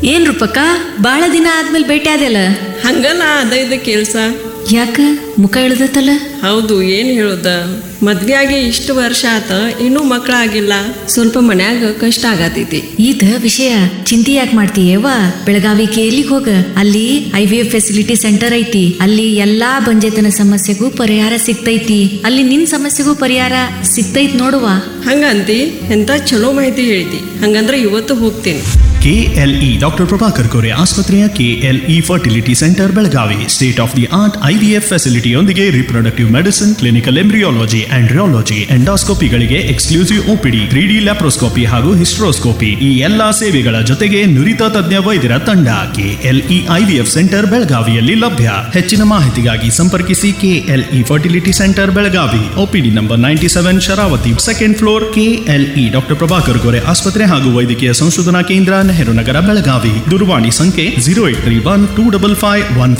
ಏನ್ ರೂಪಕ್ಕ ಬಾಳ ದಿನ ಆದ್ಮೇಲೆ ಭೇಟಿ ಆದ್ಯಲ್ಲ ಹಂಗಲ್ಲ ಅದ ಇದು ಕೆಲ್ಸ ಯಾಕ ಮುಖ ಇಳ್ದತ್ತಲ್ಲ ಹೌದು ಏನ್ ಹೇಳೋದ ಮದ್ವೆ ಆಗಿ ಇಷ್ಟು ವರ್ಷ ಆತ ಇನ್ನೂ ಮಕ್ಕಳಾಗಿಲ್ಲ ಸ್ವಲ್ಪ ಮನ್ಯಾಗ ಕಷ್ಟ ಆಗತೈತಿ ಈತ ವಿಷಯ ಚಿಂತೆ ಯಾಕೆ ಮಾಡ್ತೀಯವ್ವ ಬೆಳಗಾವಿ ಕೇಲಿಗ್ ಹೋಗ ಅಲ್ಲಿ I V F facility centre ಐತಿ ಅಲ್ಲಿ ಎಲ್ಲಾ ಬಂಜೆತನ ಸಮಸ್ಯೆಗೂ ಪರಿಹಾರ ಸಿಗ್ತೈತಿ ಅಲ್ಲಿ ನಿನ್ ಸಮಸ್ಯೆಗೂ ಪರಿಹಾರ ಸಿಗ್ತೈತ್ ನೋಡುವ ಹಂಗಂತಿ ಎಂತ ಚಲೋ ಮಾಹಿತಿ ಹೇಳ್ತಿ ಹಂಗಂದ್ರೆ ಇವತ್ತು ಹೋಗ್ತೀನಿ ಕೆಎಲ್ಇ ಡಾಕ್ಟರ್ ಪ್ರಭಾಕರ್ ಕೋರೆ ಆಸ್ಪತ್ರೆಯ KLE fertility centre Belagavi state of the art IVF ಫೆಸಿಲಿಟಿಯೊಂದಿಗೆ reproductive medicine clinical embryology andrology ಎಂಡಾಸ್ಕೋಪಿಗಳಿಗೆ exclusive OPD three D laparoscopy ಹಾಗೂ ಹಿಸ್ಟ್ರೋಸ್ಕೋಪಿ ಈ ಎಲ್ಲಾ ಸೇವೆಗಳ ಜೊತೆಗೆ ನುರಿತ ತಜ್ಞ ವೈದ್ಯರ ತಂಡ ಕೆಎಲ್ಇ ಐವಿಎಫ್ ಸೆಂಟರ್ ಬೆಳಗಾವಿಯಲ್ಲಿ ಲಭ್ಯ ಹೆಚ್ಚಿನ ಮಾಹಿತಿಗಾಗಿ ಸಂಪರ್ಕಿಸಿ KLE fertility centre Belagavi OPD number ninety seven Sharavati second floor KLE doctor Prabhakar Kore ಆಸ್ಪತ್ರೆ ಹಾಗೂ ವೈದ್ಯಕೀಯ ಸಂಶೋಧನಾ ಕೇಂದ್ರ ನೆಹರು ನಗರ ಬೆಳಗಾವಿ ದೂರವಾಣಿ ಸಂಖ್ಯೆ zero eight three one two double five one